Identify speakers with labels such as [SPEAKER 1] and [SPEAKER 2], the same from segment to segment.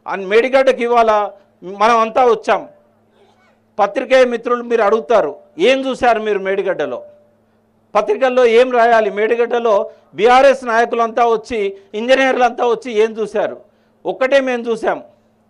[SPEAKER 1] అని మేడిగడ్డకి ఇవాళ మనం అంతా వచ్చాం పత్రికేయ మిత్రులు మీరు అడుగుతారు ఏం చూశారు మీరు మేడిగడ్డలో పత్రికల్లో ఏం రాయాలి మేడిగడ్డలో బీఆర్ఎస్ నాయకులంతా వచ్చి ఇంజనీర్లంతా వచ్చి ఏం చూశారు ఒక్కటే మేము చూసాం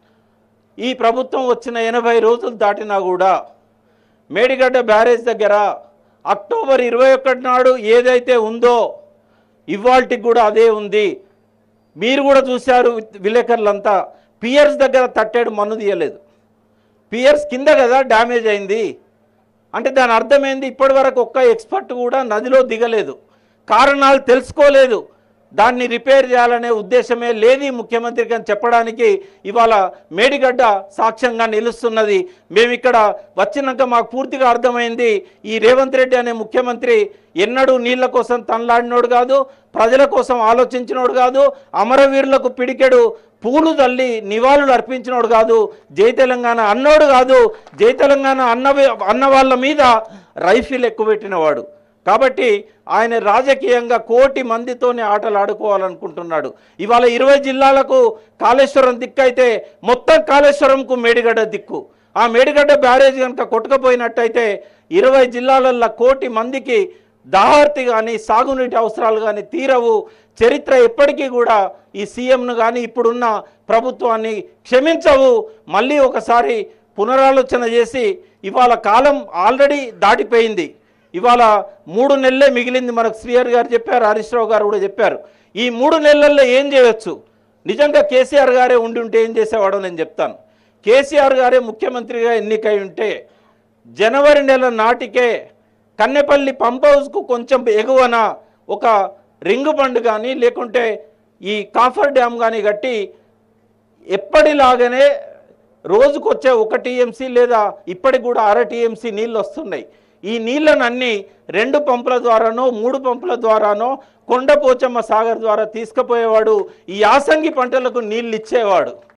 [SPEAKER 1] ఈ ప్రభుత్వం వచ్చిన ఎనభై రోజులు దాటినా కూడా మేడిగడ్డ బ్యారేజ్ దగ్గర అక్టోబర్ ఇరవై ఒకటి నాడు ఏదైతే ఉందో ఇవాల్టికి కూడా అదే ఉంది మీరు కూడా చూశారు విలేకరులంతా పియర్స్ దగ్గర తట్టేడు మన్ను తీయలేదు పియర్స్ కింద కదా డ్యామేజ్ అయింది అంటే దాని అర్థమైంది ఇప్పటి వరకు ఒక్క ఎక్స్పర్ట్ కూడా నదిలో దిగలేదు కారణాలు తెలుసుకోలేదు దాన్ని రిపేర్ చేయాలనే ఉద్దేశమే లేదు ఈ ముఖ్యమంత్రికి అని చెప్పడానికి ఇవాళ మేడిగడ్డ సాక్ష్యంగా నిలుస్తున్నది మేము ఇక్కడ వచ్చినాక మాకు పూర్తిగా అర్థమైంది ఈ రేవంత్ రెడ్డి అనే ముఖ్యమంత్రి ఎన్నడూ నీళ్ల కోసం తనలాడినోడు కాదు ప్రజల కోసం ఆలోచించినోడు కాదు అమరవీరులకు పిడికెడు పూలు తల్లి నివాళులు అర్పించినోడు కాదు జై తెలంగాణ అన్నోడు కాదు జై తెలంగాణ అన్న అన్న వాళ్ళ మీద రైఫిల్ ఎక్కువ పెట్టినవాడు కాబట్టి ఆయన రాజకీయంగా కోటి మందితోనే ఆటలు ఆడుకోవాలనుకుంటున్నాడు ఇవాళ ఇరవై జిల్లాలకు కాళేశ్వరం దిక్కు అయితే మొత్తం కాళేశ్వరంకు మేడిగడ్డ దిక్కు ఆ మేడిగడ్డ బ్యారేజ్ కనుక కొట్టుకపోయినట్టయితే ఇరవై జిల్లాలల్లో కోటి మందికి దాహార్తి కానీ సాగునీటి అవసరాలు కానీ తీరవు చరిత్ర ఎప్పటికీ కూడా ఈ సీఎంను కానీ ఇప్పుడున్న ప్రభుత్వాన్ని క్షమించవు మళ్ళీ ఒకసారి పునరాలోచన చేసి ఇవాళ కాలం ఆల్రెడీ దాటిపోయింది ఇవాళ మూడు నెలలే మిగిలింది మనకు శ్రీహరి గారు చెప్పారు హరీష్ రావు గారు కూడా చెప్పారు ఈ మూడు నెలల్లో ఏం చేయొచ్చు నిజంగా కేసీఆర్ గారే ఉండి ఉంటే ఏం చేసేవాడో నేను చెప్తాను కేసీఆర్ గారే ముఖ్యమంత్రిగా ఎన్నికై ఉంటే జనవరి నెల నాటికే కన్నెపల్లి పంప్ హౌస్కు కొంచెం ఎగువన ఒక రింగు బండ్ కానీ లేకుంటే ఈ కాఫర్ డ్యామ్ కానీ కట్టి ఎప్పటిలాగానే రోజుకొచ్చే ఒక టీఎంసీ లేదా ఇప్పటికి కూడా అర టీఎంసీ నీళ్ళు వస్తున్నాయి ఈ నీళ్ళను అన్ని రెండు పంపుల ద్వారానో మూడు పంపుల ద్వారానో కొండపోచమ్మ సాగర్ ద్వారా తీసుకుపోయేవాడు ఈ యాసంగి పంటలకు నీళ్ళు ఇచ్చేవాడు